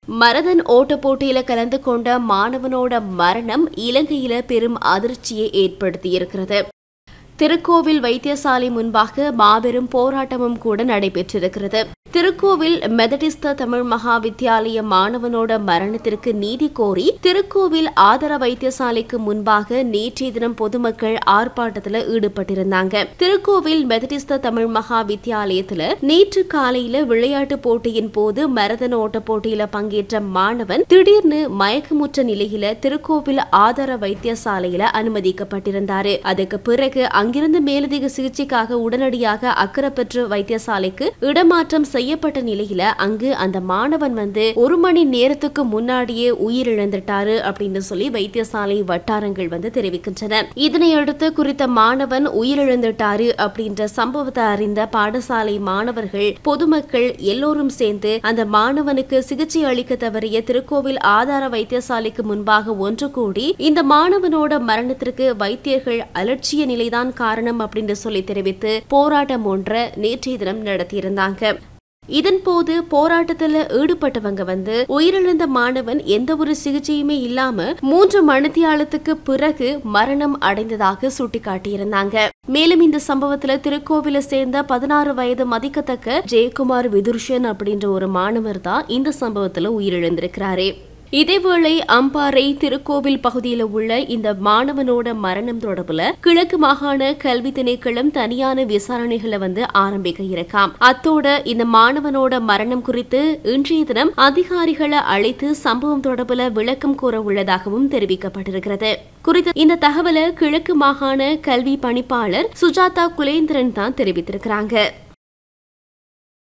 marathon ஓட்ட போட்டியில கலந்து கொண்ட மாணவனோட மரணம் இலங்கையில பெரும் அதிர்ச்சியை ஏற்படுத்தியிருக்கிறது திருக்கோவில் வைத்தியசாலை முன்பாக மாபெரும் போராட்டமும் கூட நடைபெற்றிருக்கிறது திருக்கோவில் மெதடிஸ்த தமிழ் மகா வித்தியாலய மாணவனோட மரணத்திற்கு நீதி கோரி திருக்கோவில் ஆதர வைத்தியசாலைக்கு முன்பாக நேற்றைய தினம் பொதுமக்கள் ஆர்ப்பாட்டத்தில் ஈடுபட்டிருந்தாங்க திருக்கோவில் மெதடிஸ்த தமிழ் மகா வித்தியாலயத்துல நேற்று காலையில விளையாட்டு போட்டியின் போது மரதன ஓட்ட போட்டியில பங்கேற்ற மாணவன் திடீர்னு மயக்கமுற்ற நிலையில திருக்கோவில் ஆதார வைத்தியசாலையில அனுமதிக்கப்பட்டிருந்தாரு அதுக்கு பிறகு அங்கிருந்து மேலதிக சிகிச்சைக்காக உடனடியாக அக்கரப்பற்று வைத்தியசாலைக்கு இடமாற்றம் செய்யப்பட்ட நிலையில அங்கு அந்த மாணவன் வந்து ஒரு மணி நேரத்துக்கு முன்னாடியே உயிரிழந்துட்டாரு அப்படின்னு சொல்லி வைத்தியசாலை வட்டாரங்கள் வந்து தெரிவிக்கின்றன இதனையடுத்து குறித்த மாணவன் உயிரிழந்துட்டாரு அப்படின்ற சம்பவத்தை அறிந்த பாடசாலை மாணவர்கள் பொதுமக்கள் எல்லோரும் சேர்ந்து அந்த மாணவனுக்கு சிகிச்சை அளிக்க தவறிய திருக்கோவில் ஆதார வைத்தியசாலைக்கு முன்பாக ஒன்று கூடி இந்த மாணவனோட மரணத்திற்கு வைத்தியர்கள் அலட்சிய நிலைதான் காரணம் அப்படின்னு சொல்லி தெரிவித்து போராட்டம் ஒன்றை நேற்றைய தினம் நடத்தியிருந்தாங்க இதன்போது போராட்டத்துல ஈடுபட்டவங்க வந்து உயிரிழந்த மாணவன் எந்த ஒரு சிகிச்சையுமே இல்லாம மூன்று மணித்தியாலத்துக்கு பிறகு மரணம் அடைந்ததாக சுட்டிக்காட்டியிருந்தாங்க மேலும் இந்த சம்பவத்துல திருக்கோவில சேர்ந்த பதினாறு வயது மதிக்கத்தக்க ஜெயக்குமார் விதுர்ஷன் அப்படின்ற ஒரு மாணவர் தான் இந்த சம்பவத்துல உயிரிழந்திருக்கிறாரே இதேவேளை அம்பாறை திருக்கோவில் பகுதியில் உள்ள இந்த மாணவனோட மரணம் தொடர்புல கிழக்கு மாகாண கல்வி திணைக்களம் தனியான விசாரணைகளை வந்து ஆரம்பிக்க இருக்காம் அத்தோட இந்த மாணவனோட மரணம் குறித்து இன்றைய தினம் அதிகாரிகளை அழைத்து சம்பவம் தொடர்புல விளக்கம் கூற உள்ளதாகவும் தெரிவிக்கப்பட்டிருக்கிறது குறித்த இந்த தகவலை கிழக்கு மாகாண கல்வி பணிப்பாளர் சுஜாதா குலேந்திரன் தான் தெரிவித்திருக்கிறாங்க